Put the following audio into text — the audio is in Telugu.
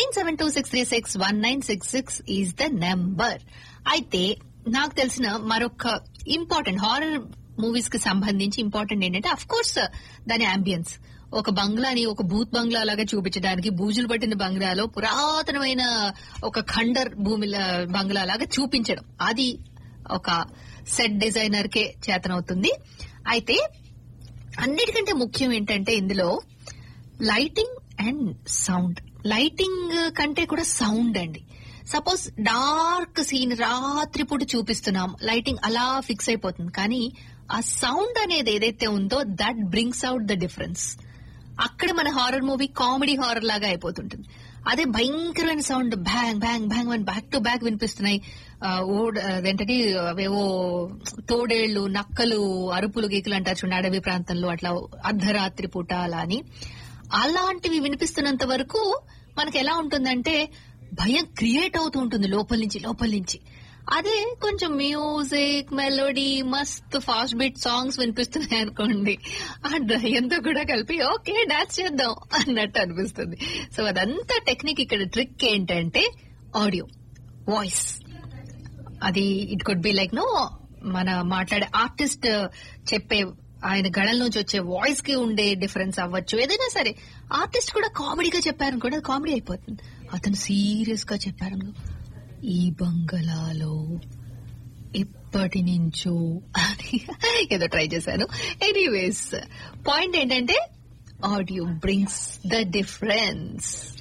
nine seven two six three six one nine six six is the number అయితే నాకు తెలిసిన మరొక ఇంపార్టెంట్ హారర్ మూవీస్ కి సంబంధించి ఇంపార్టెంట్ ఏంటంటే అఫ్ కోర్స్ దాని అంబియన్స్ ఒక బంగ్లాని ఒక భూత్ బంగ్లా లాగా చూపించడానికి బూజులు పట్టిన బంగ్లాలో పురాతనమైన ఒక ఖండర్ భూమి బంగ్లా లాగా చూపించడం అది ఒక సెట్ డిజైనర్ కే చేతనవుతుంది అయితే అన్నిటికంటే ముఖ్యం ఏంటంటే ఇందులో లైటింగ్ అండ్ సౌండ్ లైటింగ్ కంటే కూడా సౌండ్ అండి సపోజ్ డార్క్ సీన్ రాత్రిపూట చూపిస్తున్నాం లైటింగ్ అలా ఫిక్స్ అయిపోతుంది కానీ ఆ సౌండ్ అనేది ఏదైతే ఉందో that brings out the difference అక్కడ మన హారర్ మూవీ కామెడీ హారర్ లాగా అయిపోతుంటుంది అదే భయంకరమైన సౌండ్ బ్యాంగ్ బ్యాంగ్ బ్యాంగ్ అని బ్యాక్ టు బ్యాక్ వినిపిస్తున్నాయి ఆ, ఓడ్ అదేంటది అవేవో తోడేళ్లు నక్కలు అరుపులు గీకులు అంటారు చూడండి అడవి ప్రాంతంలో అట్లా అర్ధరాత్రి పూట అలా అని అలాంటివి వినిపిస్తున్నంత వరకు మనకి ఎలా ఉంటుందంటే భయం క్రియేట్ అవుతూ ఉంటుంది లోపల నుంచి లోపల నుంచి అదే కొంచెం మ్యూజిక్ మెలోడీ మస్త్ ఫాస్ట్ బీట్ సాంగ్స్ వినిపిస్తున్నాయి అనుకోండి ఆ దయ్యంతో కూడా కలిపి ఓకే డాన్స్ చేద్దాం అన్నట్టు అనిపిస్తుంది సో అదంతా టెక్నిక్ ఇక్కడ ట్రిక్ ఏంటంటే ఆడియో వాయిస్ అది it could be like no మన మాట్లాడే ఆర్టిస్ట్ చెప్పే ఆయన గళంలోంచి వచ్చే వాయిస్ కి ఉండే డిఫరెన్స్ అవ్వచ్చు ఏదైనా సరే ఆర్టిస్ట్ కూడా కామెడీగా చెప్పారు కూడా కామెడీ అయిపోతుంది అతను సీరియస్ గా చెప్పారు ఈ బంగళాలో ఎప్పటి నుంచో అని ఏదో ట్రై చేశాను ఎనీవేస్ పాయింట్ ఏంటంటే ఆడియో బ్రింగ్స్ ద డిఫరెన్స్